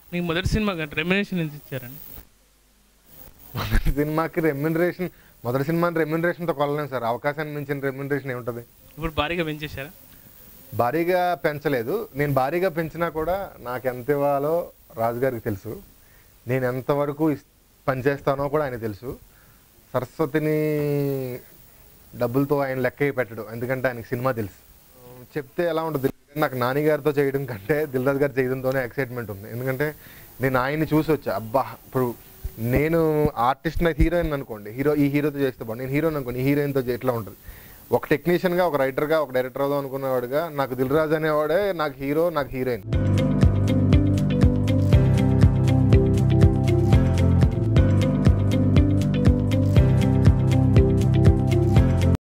మీకు మొదటి cinema remuneration ఎంత ఇచ్చారండి మొదటి సినిమాకి రెమ్యునరేషన్ మొదటి సినిమాని రెమ్యునరేషన్తో కొనలేము సార్ అవకాశాన్ని మించిన రెమ్యునరేషన్ ఏముంటుంది ఇప్పుడు భారీగా పెంచేశారా భారీగా పెంచలేదు నేను భారీగా పెంచినా కూడా నాకు ఎంత ఇవ్వాలో రాజుగారికి తెలుసు నేను ఎంతవరకు ఇస్- పనిచేస్తానో కూడా ఆయన తెలుసు సరస్వతిని డబ్బులతో ఆయన లెక్క పెట్టడు ఎందుకంటే ఆయనకి సినిమా తెలుసు చెప్తే ఎలా ఉంటుంది నాకు నాని గారితో చేయడం కంటే దిల్రాజ్ గారు చేయడంతోనే ఎక్సైట్మెంట్ ఉంది ఎందుకంటే నేను ఆయన్ని చూసి వచ్చా అబ్బా ఇప్పుడు నేను ఆర్టిస్ట్ నా హీరోయిన్ అనుకోండి హీరో ఈ హీరోతో చేస్తే బాగుంది నేను హీరోయిన్ అనుకోండి ఈ హీరోయిన్తో ఎట్లా ఉంటుంది ఒక టెక్నీషియన్గా ఒక రైటర్గా ఒక డైరెక్టర్ అవుదాం అనుకునేవాడుగా నాకు దిల్ రాజు అనేవాడే నాకు హీరో నాకు హీరోయిన్